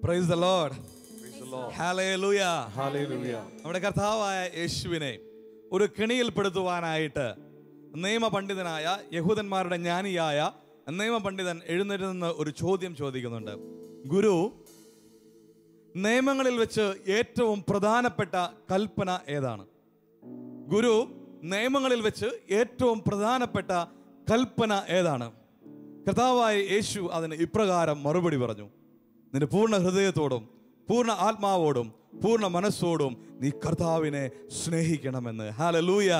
Price the lord hallelujah Hallelujah. നമ്മുടെ കർത്താവായ യേശുവിനെ ഒരു കെണിയിൽപ്പെടുത്തുവാനായിട്ട് നിയമപണ്ഡിതനായ യഹൂദന്മാരുടെ ജ്ഞാനിയായ നിയമപണ്ഡിതൻ എഴുന്നേറ്റ് നിന്ന് ഒരു ചോദ്യം ചോദിക്കുന്നുണ്ട് ഗുരു നിയമങ്ങളിൽ വെച്ച് ഏറ്റവും പ്രധാനപ്പെട്ട കൽപ്പന ഏതാണ് ഗുരു നിയമങ്ങളിൽ വെച്ച് ഏറ്റവും പ്രധാനപ്പെട്ട കൽപ്പന ഏതാണ് കർത്താവായ യേശു അതിന് ഇപ്രകാരം മറുപടി പറഞ്ഞു നിന്റെ പൂർണ്ണ ഹൃദയത്തോടും പൂർണ്ണ ആത്മാവോടും പൂർണ്ണ മനസ്സോടും നീ കർത്താവിനെ സ്നേഹിക്കണമെന്ന് ഹാലലൂയ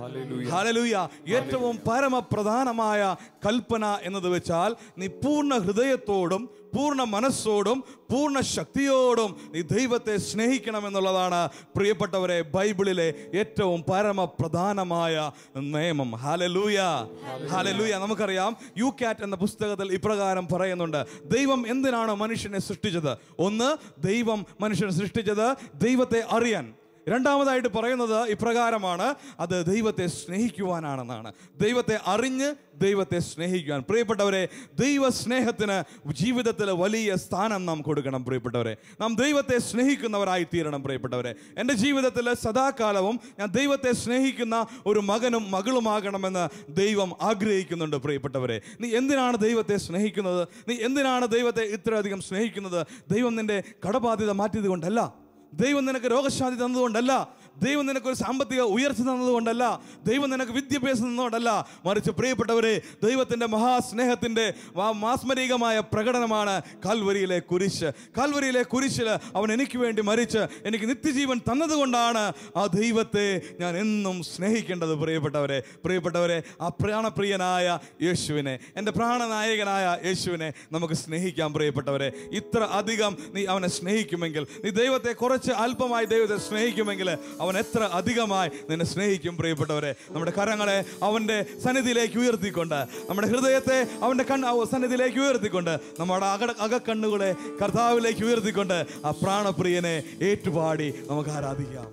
ഹാലലൂയ ഏറ്റവും പരമപ്രധാനമായ കൽപ്പന എന്നത് വെച്ചാൽ നീ പൂർണ്ണ ഹൃദയത്തോടും പൂർണ്ണ മനസ്സോടും പൂർണ്ണ ശക്തിയോടും നീ ദൈവത്തെ സ്നേഹിക്കണമെന്നുള്ളതാണ് പ്രിയപ്പെട്ടവരെ ബൈബിളിലെ ഏറ്റവും പരമപ്രധാനമായ നിയമം ഹാലലൂയ ഹാലലൂയ നമുക്കറിയാം യു കാറ്റ് എന്ന പുസ്തകത്തിൽ ഇപ്രകാരം പറയുന്നുണ്ട് ദൈവം എന്തിനാണ് മനുഷ്യനെ സൃഷ്ടിച്ചത് ഒന്ന് ദൈവം മനുഷ്യനെ സൃഷ്ടിച്ചത് ദൈവത്തെ അറിയാൻ രണ്ടാമതായിട്ട് പറയുന്നത് ഇപ്രകാരമാണ് അത് ദൈവത്തെ സ്നേഹിക്കുവാനാണെന്നാണ് ദൈവത്തെ അറിഞ്ഞ് ദൈവത്തെ സ്നേഹിക്കുവാൻ പ്രിയപ്പെട്ടവരെ ദൈവ സ്നേഹത്തിന് ജീവിതത്തിൽ വലിയ സ്ഥാനം നാം കൊടുക്കണം പ്രിയപ്പെട്ടവരെ നാം ദൈവത്തെ സ്നേഹിക്കുന്നവരായി തീരണം പ്രിയപ്പെട്ടവരെ എൻ്റെ ജീവിതത്തിൽ സദാകാലവും ഞാൻ ദൈവത്തെ സ്നേഹിക്കുന്ന ഒരു മകനും മകളുമാകണമെന്ന് ദൈവം ആഗ്രഹിക്കുന്നുണ്ട് പ്രിയപ്പെട്ടവരെ നീ എന്തിനാണ് ദൈവത്തെ സ്നേഹിക്കുന്നത് നീ എന്തിനാണ് ദൈവത്തെ ഇത്രയധികം സ്നേഹിക്കുന്നത് ദൈവം നിന്റെ കടബാധ്യത മാറ്റിയത് കൊണ്ടല്ല ദൈവം നിനക്ക് രോഗശാന്തി തന്നതുകൊണ്ടല്ല ദൈവം നിനക്ക് ഒരു സാമ്പത്തിക ഉയർച്ച തന്നതുകൊണ്ടല്ല ദൈവം നിനക്ക് വിദ്യാഭ്യാസം തന്നതുകൊണ്ടല്ല മറിച്ച് പ്രിയപ്പെട്ടവരെ ദൈവത്തിൻ്റെ മഹാസ്നേഹത്തിൻ്റെ ആ മാസ്മരികമായ പ്രകടനമാണ് കാൽവരിയിലെ കുരിശ് കാൽവരിയിലെ കുരിശിൽ അവൻ എനിക്ക് വേണ്ടി മരിച്ച് എനിക്ക് നിത്യജീവൻ തന്നതുകൊണ്ടാണ് ആ ദൈവത്തെ ഞാൻ എന്നും സ്നേഹിക്കേണ്ടത് പ്രിയപ്പെട്ടവരെ പ്രിയപ്പെട്ടവരെ ആ പ്രാണപ്രിയനായ യേശുവിനെ എൻ്റെ പ്രാണനായകനായ യേശുവിനെ നമുക്ക് സ്നേഹിക്കാം പ്രിയപ്പെട്ടവരെ ഇത്ര അധികം നീ അവനെ സ്നേഹിക്കുമെങ്കിൽ നീ ദൈവത്തെ കുറച്ച് അല്പമായി ദൈവത്തെ സ്നേഹിക്കുമെങ്കിൽ അവൻ എത്ര അധികമായി നിന്നെ സ്നേഹിക്കും പ്രിയപ്പെട്ടവരെ നമ്മുടെ കരങ്ങളെ അവൻ്റെ സന്നിധിയിലേക്ക് ഉയർത്തിക്കൊണ്ട് നമ്മുടെ ഹൃദയത്തെ അവൻ്റെ കണ്ണ് അവ- സന്നിധിയിലേക്ക് ഉയർത്തിക്കൊണ്ട് നമ്മുടെ അക അകക്കണ്ണുകളെ കർത്താവിലേക്ക് ഉയർത്തിക്കൊണ്ട് ആ പ്രാണപ്രിയനെ ഏറ്റുപാടി നമുക്ക് ആരാധിക്കാം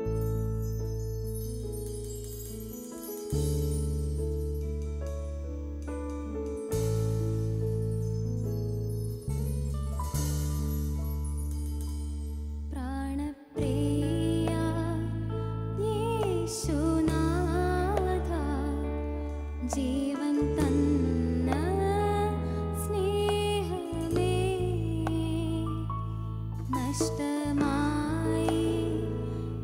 പ്രാണപ്രിയ യേശുനാഥ ജീവൻ തന്ന സ്നേഹമേ നഷ്ടമായി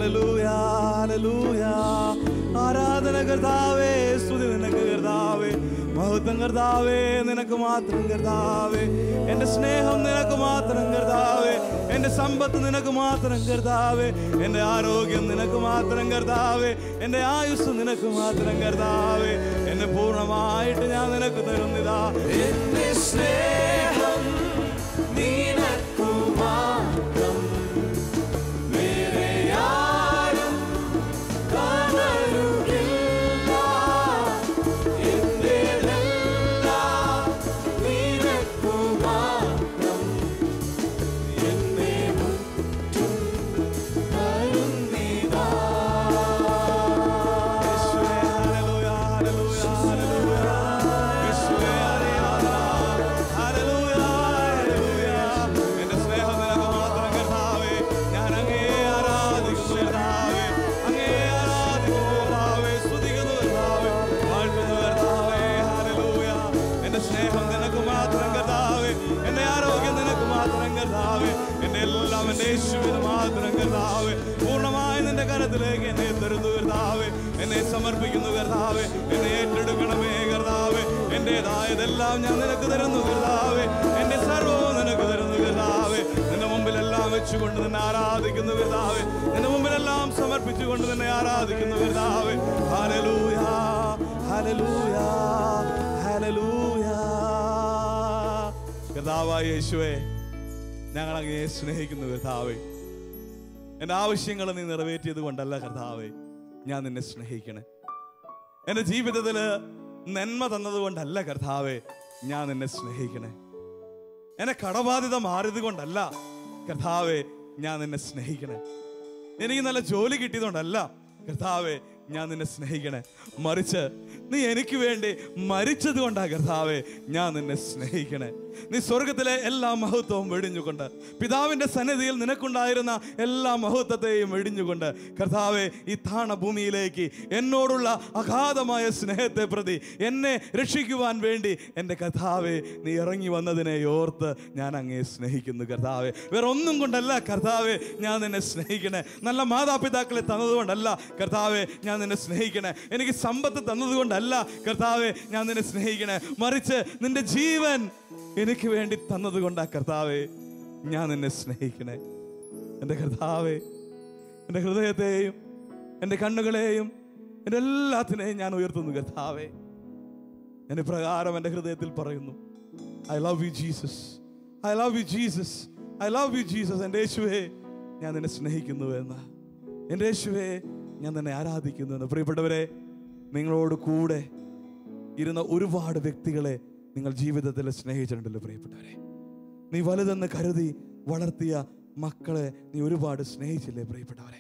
ഹല്ലേലൂയ ഹല്ലേലൂയ ആരാധന കർത്താവേ സ്തുതി നിനക്ക് കർത്താവേ മഹത്വം കർത്താവേ നിനക്ക് മാത്രം കർത്താവേ എന്റെ സ്നേഹം നിനക്ക് മാത്രം കർത്താവേ എന്റെ സമ്പത്ത് നിനക്ക് മാത്രം കർത്താവേ എന്റെ ആരോഗ്യം നിനക്ക് മാത്രം കർത്താവേ എന്റെ ആയുസ് നിനക്ക് മാത്രം കർത്താവേ എന്നെ പൂർണ്ണമായിട്ട് ഞാൻ നിനക്ക് തരുന്നിതാ എന്റെ സ്നേഹം നിനക്കു മാത്രം വേറെ ആരും കാണരുകില്ല എന്റേതെല്ലാം നിനക്കു മാത്രം എന്നെ മുറ്റും തരുന്നിതാ യേശുവേ, ഹല്ലേലൂയ, ഹല്ലേലൂയ, ഹല്ലേലൂയ. യേശുവേ, ആരാധന. Hallelujah, hallelujah. എന്റെ സ്നേഹം നിനക്ക് മാത്രം കർത്താവേ. ഞാൻ അങ്ങയെ ആരാധിക്കുന്നു കർത്താവേ. അങ്ങയെ ആരാധിക്കുന്നു കർത്താവേ. സ്തുതിക്കുന്നു കർത്താവേ. വാഴ്ത്തുന്നു കർത്താവേ. ഹല്ലേലൂയ. എന്റെ സ്നേഹം നിനക്ക് മാത്രം കർത്താവേ എന്റെ ആരോഗ്യം നിനക്ക് മാത്രം കർത്താവേ എന്റെ എല്ലാം എന്റെ യേശുവിന് മാത്രം കർത്താവേ പൂർണ്ണമായി നിന്റെ കരത്തിലേക്ക് എന്നെ തരുന്നു കർത്താവേ എന്നെ സമർപ്പിക്കുന്നു കർത്താവേ എന്നെ ഏറ്റെടുക്കണമേ കർത്താവേ എന്റേതായതെല്ലാം ഞാൻ നിനക്ക് തരുന്നു കർത്താവേ എന്റെ സർവവും നിനക്ക് തരുന്നു കർത്താവേ നിന്റെ മുമ്പിലെല്ലാം വെച്ചുകൊണ്ട് നിന്നെ ആരാധിക്കുന്നു കർത്താവേ നിന്റെ മുമ്പിലെല്ലാം സമർപ്പിച്ചുകൊണ്ട് നിന്നെ ആരാധിക്കുന്നു കർത്താവേ ഹല്ലേലൂയ ഹല്ലേലൂയ ഹല്ലേലൂയ കർത്താവായ യേശുവേ ഞങ്ങൾ അങ്ങയെ സ്നേഹിക്കുന്നു കർത്താവേ എൻ്റെ ആവശ്യങ്ങൾ നീ നിറവേറ്റിയത് കൊണ്ടല്ല കർത്താവേ ഞാൻ നിന്നെ സ്നേഹിക്കണേ എൻ്റെ ജീവിതത്തിൽ നന്മ തന്നത് കൊണ്ടല്ല കർത്താവേ ഞാൻ നിന്നെ സ്നേഹിക്കണേ എന്നെ കടബാധ്യത മാറിയത് കൊണ്ടല്ല കർത്താവേ ഞാൻ നിന്നെ സ്നേഹിക്കണേ എനിക്ക് നല്ല ജോലി കിട്ടിയതുകൊണ്ടല്ല കർത്താവേ ഞാൻ നിന്നെ സ്നേഹിക്കണേ മറിച്ച് നീ എനിക്ക് വേണ്ടി മരിച്ചത് കൊണ്ടാ കർത്താവേ ഞാൻ നിന്നെ സ്നേഹിക്കണേ നീ സ്വർഗത്തിലെ എല്ലാ മഹത്വവും വെടിഞ്ഞുകൊണ്ട് പിതാവിന്റെ സന്നിധിയിൽ നിനക്കുണ്ടായിരുന്ന എല്ലാ മഹത്വത്തെയും വെടിഞ്ഞുകൊണ്ട് കർത്താവെ ഈ താണ ഭൂമിയിലേക്ക് എന്നോടുള്ള അഗാധമായ സ്നേഹത്തെ പ്രതി എന്നെ രക്ഷിക്കുവാൻ വേണ്ടി എൻ്റെ കർത്താവെ നീ ഇറങ്ങി വന്നതിനെ ഓർത്ത് ഞാൻ അങ്ങേ സ്നേഹിക്കുന്നു കർത്താവെ വേറെ ഒന്നും കൊണ്ടല്ല കർത്താവെ ഞാൻ നിന്നെ സ്നേഹിക്കണേ നല്ല മാതാപിതാക്കളെ തന്നതുകൊണ്ടല്ല കർത്താവെ ഞാൻ നിന്നെ സ്നേഹിക്കണേ എനിക്ക് സമ്പത്ത് തന്നതുകൊണ്ടല്ല കർത്താവെ ഞാൻ നിന്നെ സ്നേഹിക്കണേ മറിച്ച് നിന്റെ ജീവൻ എനിക്ക് വേണ്ടി തന്നതുകൊണ്ടാ കർത്താവെ ഞാൻ നിന്നെ സ്നേഹിക്കണേ എൻ്റെ കർത്താവെ എൻ്റെ ഹൃദയത്തെയും എൻ്റെ കണ്ണുകളെയും എൻ്റെ എല്ലാത്തിനെയും ഞാൻ ഉയർത്തുന്നു കർത്താവെ എന്നെ പ്രകാരം എൻ്റെ ഹൃദയത്തിൽ പറയുന്നു I love you Jesus I love you Jesus I love you Jesus എൻ്റെ യേശുവേ ഞാൻ നിന്നെ സ്നേഹിക്കുന്നു എന്ന് എൻ്റെ യേശുവേ ഞാൻ നിന്നെ ആരാധിക്കുന്നു എന്ന് പ്രിയപ്പെട്ടവരെ നിങ്ങളോട് കൂടെ ഇരുന്ന ഒരുപാട് വ്യക്തികളെ നിങ്ങൾ ജീവിതത്തിൽ സ്നേഹിച്ചിട്ടുണ്ടല്ലോ പ്രിയപ്പെട്ടവരെ നീ വലുതെന്ന് കരുതി വളർത്തിയ മക്കളെ നീ ഒരുപാട് സ്നേഹിച്ചില്ലേ പ്രിയപ്പെട്ടവരെ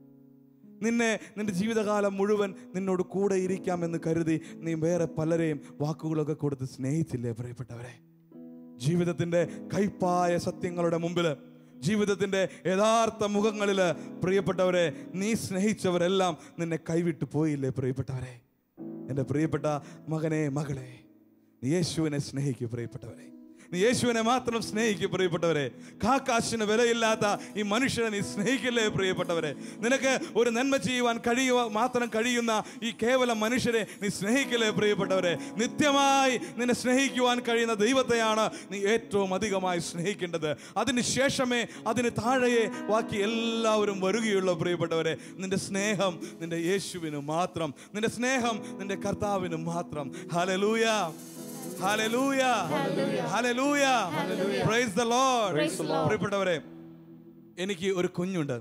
നിന്നെ നിന്റെ ജീവിതകാലം മുഴുവൻ നിന്നോട് കൂടെ ഇരിക്കാമെന്ന് കരുതി നീ വേറെ പലരെയും വാക്കുകളൊക്കെ കൊടുത്ത് സ്നേഹിച്ചില്ലേ പ്രിയപ്പെട്ടവരെ ജീവിതത്തിന്റെ കൈപ്പായ സത്യങ്ങളുടെ മുമ്പിൽ ജീവിതത്തിന്റെ യഥാർത്ഥ മുഖങ്ങളിൽ പ്രിയപ്പെട്ടവരെ നീ സ്നേഹിച്ചവരെല്ലാം നിന്നെ കൈവിട്ടു പോയില്ലേ പ്രിയപ്പെട്ടവരെ എൻ്റെ പ്രിയപ്പെട്ട മകനെ മകളെ നീ യേശുവിനെ സ്നേഹിക്കൂ പ്രിയപ്പെട്ടവരെ നീ യേശുവിനെ മാത്രം സ്നേഹിക്കൂ പ്രിയപ്പെട്ടവരെ കാക്കാശിന് വിലയില്ലാത്ത ഈ മനുഷ്യനെ നീ സ്നേഹിക്കില്ലേ പ്രിയപ്പെട്ടവരെ നിനക്ക് ഒരു നന്മ ചെയ്യുവാൻ കഴിയുക മാത്രം കഴിയുന്ന ഈ കേവല മനുഷ്യരെ നീ സ്നേഹിക്കില്ലേ പ്രിയപ്പെട്ടവരെ നിത്യമായി നിന്നെ സ്നേഹിക്കുവാൻ കഴിയുന്ന ദൈവത്തെയാണ് നീ ഏറ്റവും അധികമായി സ്നേഹിക്കേണ്ടത് അതിന് ശേഷമേ അതിന് താഴെയെ ബാക്കി എല്ലാവരും വരികയുള്ളൂ പ്രിയപ്പെട്ടവരെ നിന്റെ സ്നേഹം നിന്റെ യേശുവിന് മാത്രം നിന്റെ സ്നേഹം നിന്റെ കർത്താവിന് മാത്രം hallelujah hallelujah hallelujah praise the lord പ്രിയപ്പെട്ടവരെ എനിക്ക് ഒരു കുഞ്ഞുണ്ട്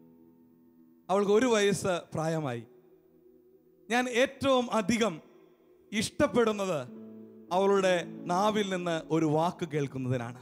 അവൾക്ക് ഒരു വയസ്സ് പ്രായമായി ഞാൻ ഏറ്റവും അധികം ഇഷ്ടപ്പെടുന്നത് അവളുടെ നാവിൽ നിന്ന് ഒരു വാക്ക് കേൾക്കുന്നതിനാണ്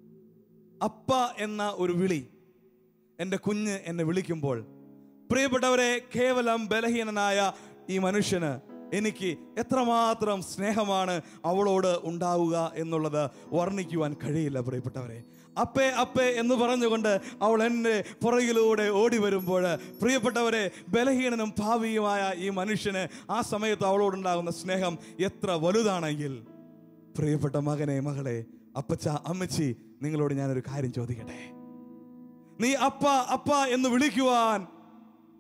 അപ്പ എന്ന ഒരു വിളി എൻ്റെ കുഞ്ഞ് എന്നെ വിളിക്കുമ്പോൾ പ്രിയപ്പെട്ടവരെ കേവലം ബലഹീനനായ ഈ മനുഷ്യന് എനിക്ക് എത്രമാത്രം സ്നേഹമാണ് അവളോട് ഉണ്ടാവുക എന്നുള്ളത് വർണ്ണിക്കുവാൻ കഴിയില്ല പ്രിയപ്പെട്ടവരെ അപ്പേ അപ്പേ എന്ന് പറഞ്ഞുകൊണ്ട് അവൾ എൻ്റെ പുറകിലൂടെ ഓടി വരുമ്പോൾ പ്രിയപ്പെട്ടവരെ ബലഹീനനും ഭാവിയുമായ ഈ മനുഷ്യന് ആ സമയത്ത് അവളോടുണ്ടാകുന്ന സ്നേഹം എത്ര വലുതാണെങ്കിൽ പ്രിയപ്പെട്ട മകനെ മകളെ അപ്പച്ച അമ്മച്ചി നിങ്ങളോട് ഞാനൊരു കാര്യം ചോദിക്കട്ടെ നീ അപ്പ അപ്പ എന്ന് വിളിക്കുവാൻ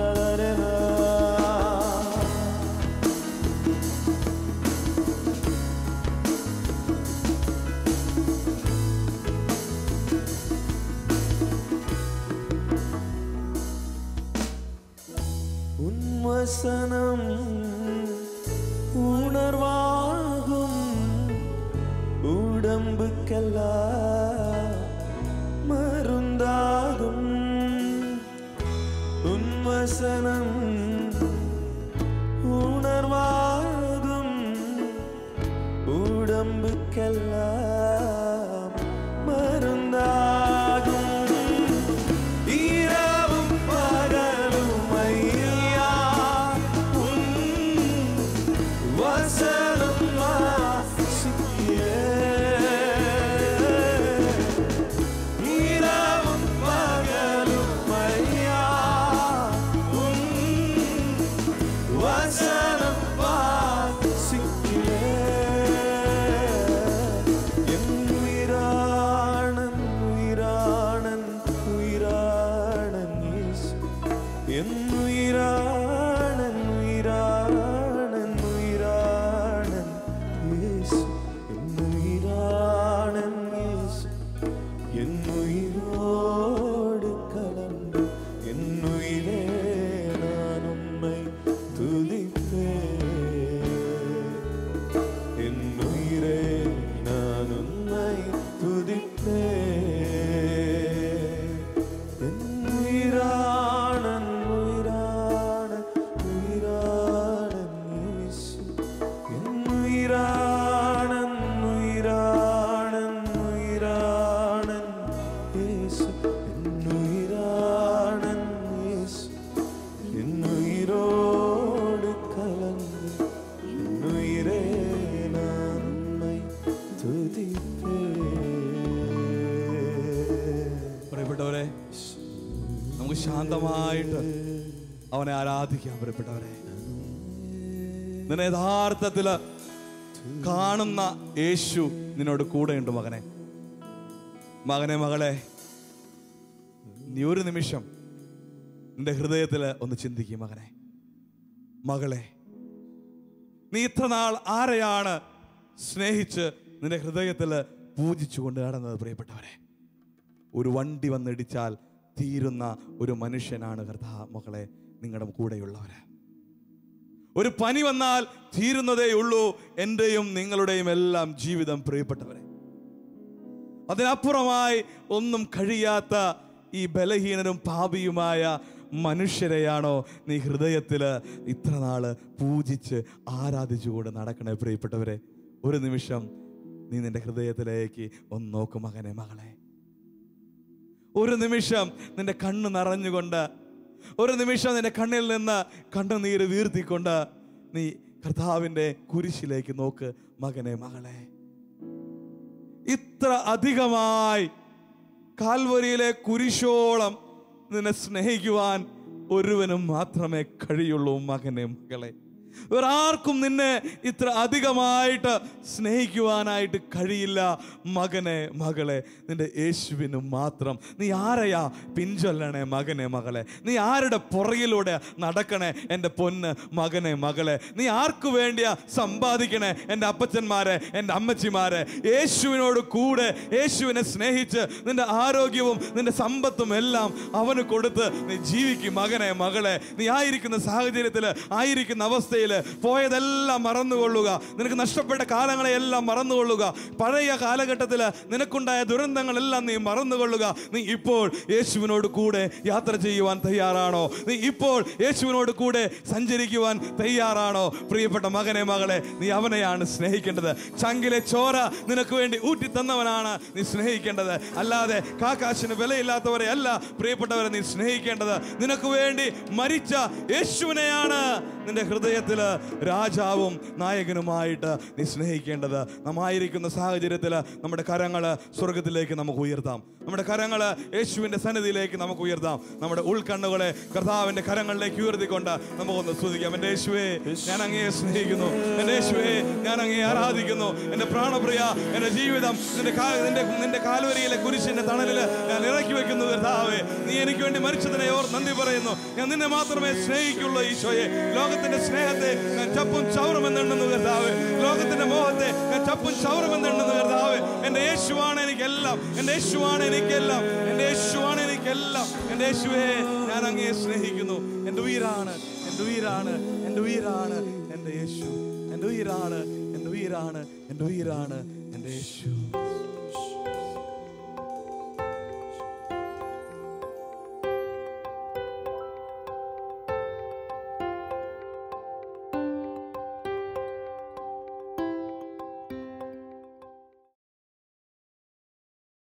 உன்வசனம் உணர்வாகும் உடம்புக்கெல்லாம் மருந்தாகும் உன்வசனம் துதிப்பே என் உயிரே நான் உன்னை துதிப்பே என் உயிரான உயிரான உயிரான இயேசு என் உயிரான உயிரான உயிரான இயேசு என் உயிரான இயேசு என் உயிரோடு கலந்து என் உயிரே நான் உம்மை துதிப்பேன் പ്രിയപ്പെട്ടവരെ നമുക്ക് ശാന്തമായിട്ട് അവനെ ആരാധിക്കാം പ്രിയപ്പെട്ടവരെ നിന്നെ യഥാർത്ഥത്തില് കാണുന്ന യേശു നിന്നോട് കൂടെയുണ്ട് മകനെ മകനെ മകളെ നീ ഒരു നിമിഷം നിന്റെ ഹൃദയത്തിൽ ഒന്ന് ചിന്തിക്കും മകനെ മകളെ നീ ഇത്ര നാൾ ആരെയാണ് സ്നേഹിച്ച് നിന്റെ ഹൃദയത്തിൽ പൂജിച്ചുകൊണ്ട് നടന്നത് പ്രിയപ്പെട്ടവരെ ഒരു വണ്ടി വന്നിടിച്ചാൽ തീരുന്ന ഒരു മനുഷ്യനാണ് കർത്താ മകളെ നിങ്ങളുടെ കൂടെയുള്ളവര് ഒരു പനി വന്നാൽ തീരുന്നതേ ഉള്ളൂ എൻ്റെയും നിങ്ങളുടെയും എല്ലാം ജീവിതം പ്രിയപ്പെട്ടവരെ അതിനപ്പുറമായി ഒന്നും കഴിയാത്ത ഈ ബലഹീനനും പാപിയുമായ മനുഷ്യരെയാണോ നീ ഹൃദയത്തിൽ ഇത്ര നാള് പൂജിച്ച് ആരാധിച്ചുകൊണ്ട് നടക്കണേ പ്രിയപ്പെട്ടവരെ ഒരു നിമിഷം നീ നിന്റെ ഹൃദയത്തിലേക്ക് ഒന്ന് നോക്കും മകനെ മകളെ ഒരു നിമിഷം നിന്റെ കണ്ണ് നിറഞ്ഞുകൊണ്ട് ഒരു നിമിഷം നിന്റെ കണ്ണിൽ നിന്ന് കണ്ണുനീര് വീർത്തിക്കൊണ്ട് നീ കർത്താവിൻ്റെ കുരിശിലേക്ക് നോക്ക് മകനെ മകളെ ഇത്ര അധികമായി കാൽവരിയിലെ കുരിശോളം നിന്നെ സ്നേഹിക്കുവാൻ ഒരുവനും മാത്രമേ കഴിയുള്ളൂ മകനെ മകളെ വേറെ ആർക്കും നിന്നെ ഇത്ര അധികമായിട്ട് സ്നേഹിക്കുവാനായിട്ട് കഴിയില്ല മകനെ മകളെ നിന്റെ യേശുവിന് മാത്രം നീ ആരെയാ പിഞ്ചൊല്ലണേ മകനെ മകളെ നീ ആരുടെ പുറകിലൂടെ നടക്കണേ എൻ്റെ പൊന്ന് മകനെ മകളെ നീ ആർക്കു വേണ്ടിയാ സമ്പാദിക്കണേ എൻ്റെ അപ്പച്ചന്മാരെ എൻ്റെ അമ്മച്ചിമാരെ യേശുവിനോട് കൂടെ യേശുവിനെ സ്നേഹിച്ച് നിന്റെ ആരോഗ്യവും നിന്റെ സമ്പത്തും എല്ലാം അവന് കൊടുത്ത് നീ ജീവിക്കും മകനെ മകളെ നീ ആയിരിക്കുന്ന സാഹചര്യത്തിൽ ആയിരിക്കുന്ന അവസ്ഥയിൽ പോയതെല്ലാം മറന്നുകൊള്ളുക നിനക്ക് നഷ്ടപ്പെട്ട കാലങ്ങളെയെല്ലാം മറന്നുകൊള്ളുക പഴയ കാലഘട്ടത്തിൽ നിനക്കുണ്ടായ ദുരന്തങ്ങളെല്ലാം നീ മറന്നുകൊള്ളുക നീ ഇപ്പോൾ യേശുവിനോട് കൂടെ യാത്ര ചെയ്യുവാൻ തയ്യാറാണോ നീ ഇപ്പോൾ യേശുവിനോട് കൂടെ സഞ്ചരിക്കുവാൻ തയ്യാറാണോ പ്രിയപ്പെട്ട മകനെ മകളെ നീ അവനെയാണ് സ്നേഹിക്കേണ്ടത് ചങ്കിലെ ചോര നിനക്ക് വേണ്ടി ഊറ്റി തന്നവനാണ് നീ സ്നേഹിക്കേണ്ടത് അല്ലാതെ കാക്കാശിന് വിലയില്ലാത്തവരെ അല്ല പ്രിയപ്പെട്ടവരെ നീ സ്നേഹിക്കേണ്ടത് നിനക്ക് വേണ്ടി മരിച്ച യേശുവിനെയാണ് നിന്റെ ഹൃദയത്തിൽ രാജാവും നായകനുമായിട്ട് നീ സ്നേഹിക്കേണ്ടത് നമ്മായിരിക്കുന്ന സാഹചര്യത്തിൽ നമ്മുടെ കരങ്ങൾ സ്വർഗത്തിലേക്ക് നമുക്ക് ഉയർത്താം നമ്മുടെ കരങ്ങൾ യേശുവിന്റെ സന്നിധിയിലേക്ക് നമുക്ക് ഉയർത്താം നമ്മുടെ ഉൾക്കണ്ണുകളെ കർത്താവിന്റെ കരങ്ങളിലേക്ക് ഉയർത്തിക്കൊണ്ട് നമുക്കൊന്ന് സ്തുതിക്കാം എൻ്റെ യേശുവേ ഞാൻ അങ്ങയെ സ്നേഹിക്കുന്നു എൻ്റെ യേശുവേ ഞാൻ അങ്ങയെ ആരാധിക്കുന്നു എൻ്റെ പ്രാണപ്രിയ എൻ്റെ ജീവിതം നിന്റെ കാ- നിന്റെ നിന്റെ കാൽവരിയിലെ കുരിശിന്റെ തണലിൽ ഞാൻ ഇറക്കി വെക്കുന്നു കർത്താവേ നീ എനിക്ക് വേണ്ടി മരിച്ചതിനെ ഓർ നന്ദി പറയുന്നു ഞാൻ നിന്നെ മാത്രമേ സ്നേഹിക്കുള്ളൂ ഈശോയെ ലോകത്തിന്റെ സ്നേഹത്തെ ഞാൻ ചപ്പും ചവറുമെന്നെണ്ണുന്നു കർത്താവേ ലോകത്തിന്റെ മോഹത്തെ ഞാൻ ചപ്പും ചവറുമെന്നെണ്ണുന്നു കർത്താവേ എൻ്റെ യേശുവാണ് എനിക്കെല്ലാം എൻ്റെ യേശുവാണ് എനിക്കെല്ലാം എൻ്റെ യേശുവാണ് എനിക്കെല്ലാം എൻ്റെ യേശുവേ ഞാൻ അങ്ങയെ സ്നേഹിക്കുന്നു എൻ്റെ ഉയിരാണ് എൻ്റെ ഉയിരാണ് എൻ്റെ ഉയിരാണ് എൻ്റെ യേശു എൻ്റെ ഉയിരാണ് എൻ്റെ ഉയിരാണ് എൻ്റെ ഉയിരാണ് എൻ്റെ യേശു